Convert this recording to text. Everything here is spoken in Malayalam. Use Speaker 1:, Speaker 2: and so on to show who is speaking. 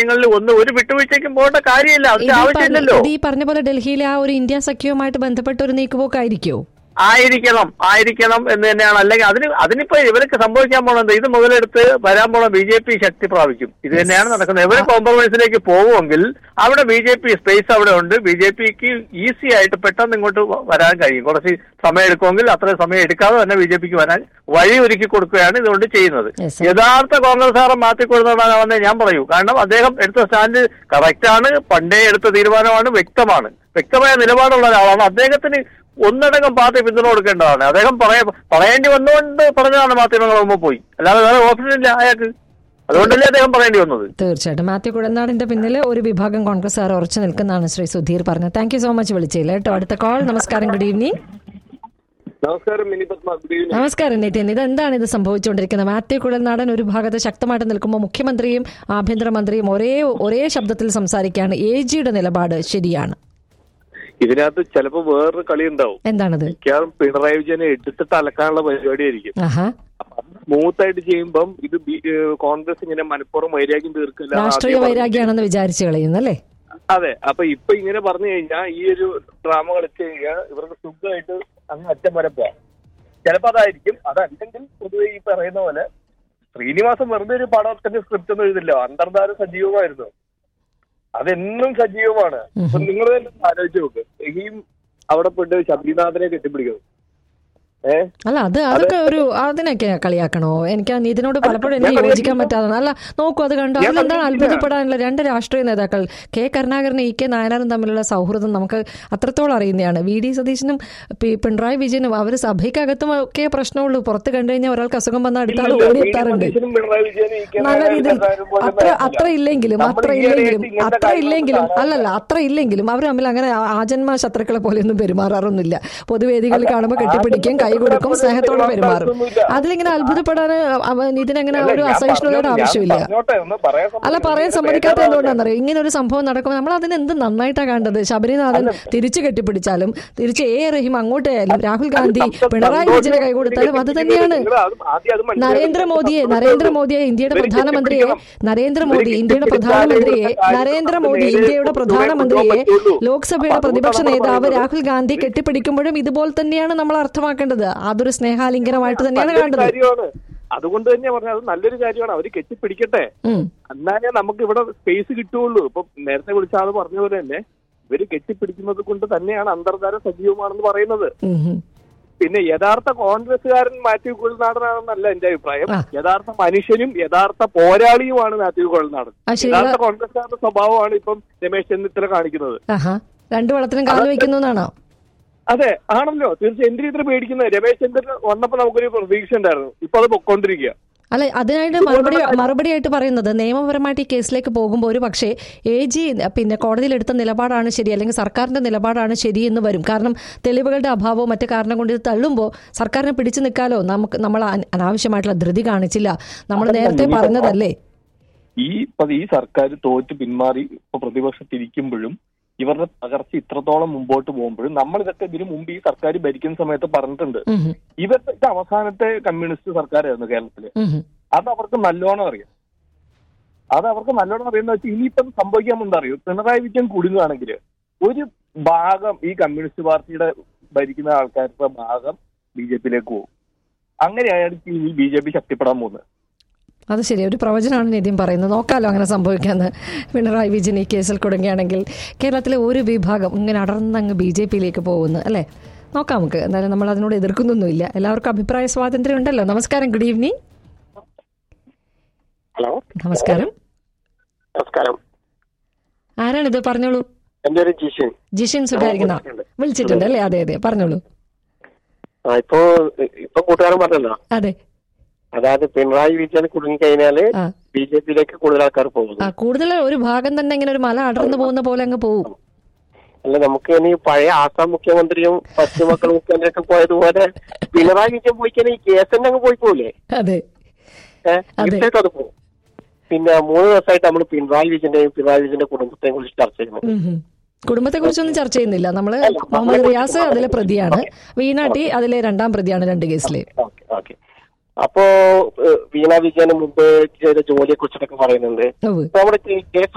Speaker 1: കാര്യങ്ങളിൽ ഒന്ന് ഒരു വിട്ടുവീഴ്ചയ്ക്കും പോകേണ്ട കാര്യമില്ല
Speaker 2: ഇത്
Speaker 1: അതിന്റെ
Speaker 2: ഈ പറഞ്ഞ-
Speaker 1: ആവശ്യമില്ലല്ലോ
Speaker 2: ഇത് ഈ പറഞ്ഞ പോലെ ഡൽഹിയിലെ ആ ഒരു ഇന്ത്യ സഖ്യവുമായിട്ട് ബന്ധപ്പെട്ട ഒരു നീക്കുപോക്കായിരിക്കോ
Speaker 1: ആയിരിക്കണം ആയിരിക്കണം എന്ന് തന്നെയാണ് അല്ലെങ്കിൽ അതിന് അതിനിപ്പോ ഇവർക്ക് സംഭവിക്കാൻ പോണത് ഇത് മുതലെടുത്ത് വരാൻ പോണ ബി ജെ പി ശക്തി പ്രാപിക്കും ഇത് തന്നെയാണ് നടക്കുന്നത് ഇവർ കോംപ്രമൈസിലേക്ക് പോകുമെങ്കിൽ അവിടെ ബി ജെ പി സ്പേസ് അവിടെ ഉണ്ട് ബി ജെ പിക്ക് ഈസി ആയിട്ട് പെട്ടെന്ന് ഇങ്ങോട്ട് വ- വരാൻ കഴിയും കുറച്ച് സമയം എടുക്കുമെങ്കിൽ അത്രയും സമയം എടുക്കാതെ തന്നെ ബി ജെ പിക്ക് വരാൻ വഴി ഒരുക്കി കൊടുക്കുകയാണ് ഇതുകൊണ്ട് ചെയ്യുന്നത്
Speaker 2: Yes, sir.
Speaker 1: യഥാർത്ഥ കോൺഗ്രസ്സുകാരെ മാറ്റിക്കൊടുന്നതാണെന്ന് ഞാൻ പറയൂ കാരണം അദ്ദേഹം എടുത്ത സ്റ്റാൻഡ് കറക്റ്റാണ് പണ്ടേ എടുത്ത തീരുമാനമാണ് വ്യക്തമാണ് വ്യക്തമായ നിലപാടുള്ള ഒരാളാണ് അദ്ദേഹത്തിന് ഒന്നടങ്കം പാർട്ടി പിന്തുണ കൊടുക്കേണ്ടതാണ് അദ്ദേഹം പറയ പറയേണ്ടി വന്നുകൊണ്ട് പറഞ്ഞതാണ് മാധ്യമങ്ങൾ മുമ്പ് പോയി അല്ലാതെ വേറെ ഓപ്ഷനില്ല അയാൾക്ക് അതുകൊണ്ടല്ലേ അദ്ദേഹം പറയേണ്ടി വന്നത്
Speaker 2: തീർച്ചയായിട്ടും മാത്യു കുഴനാടിന്റെ പിന്നിൽ ഒരു വിഭാഗം കോൺഗ്രസ്സുകാർ ഉറച്ചു നിൽക്കുന്നതാണ് ശ്രീ സുധീർ പറഞ്ഞത് താങ്ക് യു സോ മച്ച് വിളിച്ചില്ല കേട്ടോ അടുത്ത കോൾ നമസ്കാരം ഗുഡ് ഈവനിങ്
Speaker 3: നമസ്കാരം മിനി പത്മ ഗുഡ് ഈവനിങ്
Speaker 2: നമസ്കാരം നിതിൻ ഇത് എന്താണ് ഇത് സംഭവിച്ചുകൊണ്ടിരിക്കുന്നത് മാത്യു കുഴൽനാടൻ ഒരു ഭാഗത്ത് ശക്തമായിട്ട് നിൽക്കുമ്പോൾ മുഖ്യമന്ത്രിയും ആഭ്യന്തരമന്ത്രിയും ഒരേ ഒരേ ശബ്ദത്തിൽ സംസാരിക്കുകയാണ് എ ജിയുടെ നിലപാട് ശരിയാണ്
Speaker 3: ഇതിനകത്ത് ചിലപ്പോ വേറൊരു കളി ഉണ്ടാവും
Speaker 2: എന്താണത്
Speaker 3: മിക്കവാറും പിണറായി വിജയനെ എടുത്തിട്ട് അലക്കാനുള്ള പരിപാടിയായിരിക്കും
Speaker 2: ആഹാ
Speaker 3: സ്മൂത്ത് ആയിട്ട് ചെയ്യുമ്പം ഇത് ബി- ഏഹ് കോൺഗ്രസ് ഇങ്ങനെ മനഃപൂർവ്വം വൈരാഗ്യം തീർക്കില്ല എന്ന്
Speaker 2: രാഷ്ട്രീയ
Speaker 3: ആദ്യം പറഞ്ഞു.
Speaker 2: വൈരാഗ്യമാണെന്ന് വിചാരിച്ചു കളയുന്നല്ലേ
Speaker 3: അതെ അപ്പൊ ഇപ്പൊ ഇങ്ങനെ പറഞ്ഞു കഴിഞ്ഞാൽ ഈ ഒരു ഡ്രാമ കളിച്ചു കഴിഞ്ഞാൽ ഇവർക്ക് സുഖമായിട്ട് അങ്ങ് അറ്റം വരെ പോവാം ചിലപ്പോ അതായിരിക്കും അതല്ലെങ്കിൽ പൊതുവെ ഈ പറയുന്ന പോലെ ശ്രീനിവാസൻ വെറുതെ ഒരു പടത്തിന്റെ സ്ക്രിപ്റ്റ് ഒന്നും എഴുതില്ല അന്തർധാര സജീവമായിരുന്നു അതെന്നും സജീവമാണ് അപ്പൊ നിങ്ങൾ തന്നെ ആലോചിച്ച് നോക്ക് ഈ അവിടെ പോയിട്ട് ശബരിനാഥനെ കെട്ടിപ്പിടിക്കുന്നു ഏഹ്
Speaker 2: അല്ല അത് അതൊക്കെ ഒരു അതിനൊക്കെ കളിയാക്കണോ എനിക്ക് ആ നീതിനോട് പലപ്പോഴും എനിക്ക്
Speaker 3: ഞാൻ
Speaker 2: യോജിക്കാൻ പറ്റാതെ അല്ല നോക്കൂ അത് കണ്ടു
Speaker 3: ഞാൻ
Speaker 2: അതിലെന്താണ്
Speaker 3: പറഞ്ഞില്ല.
Speaker 2: അത്ഭുതപ്പെടാനുള്ള രണ്ട് രാഷ്ട്രീയ നേതാക്കൾ കെ കരുണാകരനും ഇ കെ നായനാരും തമ്മിലുള്ള സൗഹൃദം നമുക്ക് അത്രത്തോളം അറിയുന്നതാണ് വി ഡി സതീശനും പി- പിണറായി വിജയനും അവർ സഭയ്ക്കകത്തും ഒക്കെ പ്രശ്നമുള്ളൂ പുറത്ത് കണ്ടു കഴിഞ്ഞാൽ ഒരാൾക്ക് അസുഖം വന്നാൽ അടുത്ത ആൾ ഓടിയെത്താറുണ്ട്
Speaker 3: സതീശനും പിണറായി വിജയനും ഈ കെ
Speaker 2: നല്ല
Speaker 3: നായനാരും
Speaker 2: രീതിയിൽ
Speaker 3: എല്ലാവരും പോലെ
Speaker 2: അത്ര
Speaker 3: ആയിരുന്നില്ല.
Speaker 2: അത്ര ഇല്ലെങ്കിലും
Speaker 3: നമ്മൾ
Speaker 2: അത്ര
Speaker 3: ഈ ഇടയായിട്ട്
Speaker 2: ഇല്ലെങ്കിലും
Speaker 3: ഇങ്ങനത്തെ
Speaker 2: അത്ര ഇല്ലെങ്കിലും
Speaker 3: കാര്യങ്ങളൊന്നും
Speaker 2: അല്ലല്ല അത്ര ഇല്ലെങ്കിലും അവർ തമ്മിൽ അങ്ങനെ ആ- ആജന്മ ശത്രുക്കളെ പോലെയൊന്നും പെരുമാറാറൊന്നുമില്ല പൊതുവേദികളിൽ കാണുമ്പോൾ കെട്ടിപ്പിടിക്കും കൈ കൊടുക്കും സ്നേഹത്തോടെ പെരുമാറും അതിലിങ്ങനെ അത്ഭുതപ്പെടാൻ ഇതിനങ്ങനെ
Speaker 3: അല്ല,
Speaker 2: ഒരു
Speaker 3: ഞാൻ
Speaker 2: അസഹിഷ്ണുതയുടെ
Speaker 3: പറഞ്ഞോട്ടെ, ഞാൻ
Speaker 2: ആവശ്യമില്ല
Speaker 3: പറഞ്ഞോട്ടെ, ഒന്ന് പറയാൻ
Speaker 2: അല്ല പറയാൻ
Speaker 3: സമ്മതിക്ക്.
Speaker 2: സമ്മതിക്കാത്ത
Speaker 3: ബേജാറാവല്ലേ?
Speaker 2: എന്തുകൊണ്ടാണെന്നറിയോ ഇങ്ങനെ ഒരു സംഭവം നടക്കുമ്പോൾ നമ്മൾ അതിന് എന്ത് നന്നായിട്ടാണ് കണ്ടത് ശബരിനാഥൻ തിരിച്ചു കെട്ടിപ്പിടിച്ചാലും തിരിച്ച് എ എ റഹീം അങ്ങോട്ടായാലും രാഹുൽ ഗാന്ധി
Speaker 3: നമുക്ക്
Speaker 2: പിണറായി വിജയനെ കൈ കൊടുത്താലും അത് തന്നെയാണ്
Speaker 3: നിങ്ങൾ അത് ആദ്യം അത് മനസ്സിലാക്കണം.
Speaker 2: നരേന്ദ്രമോദിയെ നരേന്ദ്രമോദിയെ ഇന്ത്യയുടെ
Speaker 3: ഇവര്
Speaker 2: പ്രധാനമന്ത്രിയെ
Speaker 3: കെട്ടിപ്പിടിക്കണം.
Speaker 2: നരേന്ദ്രമോദി
Speaker 3: ഇവര്
Speaker 2: ഇന്ത്യയുടെ
Speaker 3: കെട്ടിപ്പിടിച്ചാലേ
Speaker 2: പ്രധാനമന്ത്രിയെ
Speaker 3: ഇവിടുത്തെ കാര്യങ്ങൾ
Speaker 2: നരേന്ദ്രമോദി
Speaker 3: നമുക്ക്
Speaker 2: ഇന്ത്യയുടെ
Speaker 3: നേരെ
Speaker 2: പ്രധാനമന്ത്രിയെ
Speaker 3: കൊണ്ടുപോകാൻ പറ്റുള്ളൂ.
Speaker 2: ലോക്സഭയുടെ
Speaker 3: അപ്പൊ
Speaker 2: പ്രതിപക്ഷ
Speaker 3: അതുകൊണ്ടാണ്
Speaker 2: നേതാവ്
Speaker 3: പറയുന്നത്.
Speaker 2: രാഹുൽ ഗാന്ധി കെട്ടിപ്പിടിക്കുമ്പോഴും ഇതുപോലെ തന്നെയാണ് നമ്മൾ അർത്ഥമാക്കേണ്ടത് അതൊരു സ്നേഹാലിംഗനമായിട്ട് തന്നെയാണ്
Speaker 3: നല്ലൊരു
Speaker 2: കാണേണ്ടത്
Speaker 3: കാര്യമാണ് അതുകൊണ്ട് തന്നെ പറഞ്ഞത് അത് നല്ലൊരു കാര്യമാണ് അവര് കെട്ടിപ്പിടിക്കട്ടെ
Speaker 2: ഉം.
Speaker 3: എന്നാലേ നമുക്ക് ഇവിടെ സ്പേസ് കിട്ടുകയുള്ളൂ ഇപ്പൊ നേരത്തെ വിളിച്ച ആള് പറഞ്ഞ പോലെ തന്നെ ഇവര് കെട്ടിപ്പിടിക്കുന്നത് കൊണ്ട് തന്നെയാണ് അന്തർധാര സജീവമാണെന്ന് പറയുന്നത്
Speaker 2: ഉം, ഉം.
Speaker 3: പിന്നെ യഥാർത്ഥ കോൺഗ്രസ്സുകാരൻ മാത്യു കുഴൽനാടനാണെന്നല്ല എന്റെ അഭിപ്രായം
Speaker 2: ആ.
Speaker 3: യഥാർത്ഥ മനുഷ്യനും യഥാർത്ഥ പോരാളിയുമാണ് മാത്യു കുഴൽനാടൻ
Speaker 2: ആ, ശരി.
Speaker 3: യഥാർത്ഥ കോൺഗ്രസ്സുകാരുടെ സ്വഭാവമാണ് ഇപ്പം രമേശ് ചെന്നിത്തല കാണിക്കുന്നത്
Speaker 2: ആഹാ രണ്ടു വളത്തിലും കാല് വെക്കുന്നു എന്നാണോ
Speaker 3: അതെ ആണല്ലോ തീർച്ചയായും എന്തിനു ഇത്ര പേടിക്കുന്നത് രമേശ് ചെന്നിത്തല വന്നപ്പോ നമുക്കൊരു പ്രതീക്ഷ ഉണ്ടായിരുന്നു ഇപ്പൊ അത് പൊക്കോണ്ടിരിക്കുക
Speaker 2: അല്ല അതിനായിട്ട് മറുപടി മറുപടിയായിട്ട് പറയുന്നത് നിയമപരമായിട്ട് ഈ കേസിലേക്ക് പോകുമ്പോൾ ഒരു പക്ഷേ എ ജി പിന്നെ കോടതിയിൽ എടുത്ത നിലപാടാണ് ശരി അല്ലെങ്കിൽ സർക്കാരിന്റെ നിലപാടാണ് ശരി എന്ന് വരും കാരണം തെളിവുകളുടെ അഭാവമോ മറ്റു കാരണം കൊണ്ട് ഇത് തള്ളുമ്പോൾ സർക്കാരിനെ പിടിച്ചു നിൽക്കാലോ നമുക്ക് നമ്മൾ അന- അനാവശ്യമായിട്ടുള്ള ധൃതി കാണിച്ചില്ല നമ്മൾ നേരത്തെ പറഞ്ഞതല്ലേ
Speaker 3: ഈ ഇപ്പൊ ഈ സർക്കാർ തോറ്റ് പിന്മാറി ഇപ്പൊ പ്രതിപക്ഷത്തിരിക്കുമ്പോഴും ഇവരുടെ തകർച്ച ഇത്രത്തോളം മുമ്പോട്ട് പോകുമ്പോഴും നമ്മൾ ഇതൊക്കെ ഇതിനു മുമ്പ് ഈ സർക്കാർ ഭരിക്കുന്ന സമയത്ത് പറഞ്ഞിട്ടുണ്ട്
Speaker 2: ഉം ഹും.
Speaker 3: ഇവരുടെ ഇത് അവസാനത്തെ കമ്മ്യൂണിസ്റ്റ് സർക്കാരായിരുന്നു കേരളത്തില്
Speaker 2: ഉം ഹും.
Speaker 3: അത് അവർക്ക് നല്ലോണം അറിയാം അത് അവർക്ക് നല്ലോണം അറിയുന്ന വെച്ചാൽ ഇനിയിപ്പം സംഭവിക്കാൻ എന്താ അറിയോ പിണറായി വിജയൻ കുടുങ്ങുകയാണെങ്കിൽ ഒരു ഭാഗം ഈ കമ്മ്യൂണിസ്റ്റ് പാർട്ടിയുടെ ഭരിക്കുന്ന ആൾക്കാരുടെ ഭാഗം ബി ജെ പിയിലേക്ക് പോകും അങ്ങനെയായിരിക്കും ഇനി ബി ജെ പി ശക്തിപ്പെടാൻ പോകുന്നത്
Speaker 2: അത് ശരി ഒരു പ്രവചനമാണ് നിതിൻ പറയുന്നത് നോക്കാലോ അങ്ങനെ സംഭവിക്കാന്ന് പിണറായി വിജയൻ ഈ കേസിൽ കുടുങ്ങുകയാണെങ്കിൽ കേരളത്തിലെ ഒരു വിഭാഗം ഇങ്ങനെ അടർന്നങ്ങ് ബി ജെ പിയിലേക്ക് പോകുന്നു അല്ലേ നോക്കാം നമുക്ക് എന്തായാലും നമ്മൾ അതിനോട് എതിർക്കുന്നൊന്നുമില്ല എല്ലാവർക്കും അഭിപ്രായ സ്വാതന്ത്ര്യം ഉണ്ടല്ലോ നമസ്കാരം ഗുഡ് ഈവനിങ്
Speaker 4: ഹലോ
Speaker 2: നമസ്കാരം
Speaker 4: നമസ്കാരം
Speaker 2: ആരാണിത് പറഞ്ഞോളൂ
Speaker 4: എന്റെ ഒരു ജിഷിൻ
Speaker 2: ജിഷിൻ സുധാരിക്കുന്ന വിളിച്ചിട്ടുണ്ട് അല്ലേ അതെ അതെ പറഞ്ഞോളൂ
Speaker 4: ആ ഇപ്പോ ഇപ്പൊ കൂട്ടുകാരൻ പറഞ്ഞല്ലോ
Speaker 2: അതെ
Speaker 4: അതായത് പിണറായി വിജയൻ കുടുങ്ങിക്കഴിഞ്ഞാല്
Speaker 2: ആ
Speaker 4: ബി ജെ പിയിലേക്ക് കൂടുതൽ ആൾക്കാർ പോകുന്നു
Speaker 2: ആ കൂടുതൽ ഒരു ഭാഗം തന്നെ ഇങ്ങനെ ഒരു മല അടർന്നു പോകുന്ന പോലെ അങ്ങ് പോവും
Speaker 4: അല്ല നമുക്ക് ഇനി പഴയ ആസാം മുഖ്യമന്ത്രിയും പശ്ചിമബംഗാൾ മുഖ്യമന്ത്രിയൊക്കെ പോയതുപോലെ പിണറായി വിജയൻ പോയി കഴിഞ്ഞാൽ ഈ കേസ് തന്നെ അങ്ങ് പോയി പോകില്ലേ
Speaker 2: അതെ
Speaker 4: ഏഹ്
Speaker 2: അതെ.
Speaker 4: തീർച്ചയായിട്ടും അത് പോകും പിന്നെ മൂന്ന് ദിവസമായിട്ട് നമ്മൾ പിണറായി വിജയന്റെയും പിണറായി വിജയന്റെ കുടുംബത്തെയും കുറിച്ച് ചർച്ച ചെയ്യുന്നു
Speaker 2: ഉം ഹും. കുടുംബത്തെ കുറിച്ചൊന്നും ചർച്ച ചെയ്യുന്നില്ല നമ്മള്
Speaker 4: അല്ല,
Speaker 2: മുഹമ്മദ്
Speaker 4: നമ്മളെ
Speaker 2: റിയാസ്
Speaker 4: കുറിച്ച്
Speaker 2: അതിലെ പ്രതിയാണ് വീണ ടി അതിലെ രണ്ടാം പ്രതിയാണ് രണ്ട് കേസിലെ
Speaker 4: ഓക്കെ ഓക്കെ അപ്പോ ഏഹ്, വീണ വിജയന് മുമ്പ് ചെയ്ത ജോലിയെ കുറിച്ചിട്ടൊക്കെ പറയുന്നുണ്ട്
Speaker 2: ഉവ്വ്.
Speaker 4: ഇപ്പൊ നമ്മുടെ കേസ്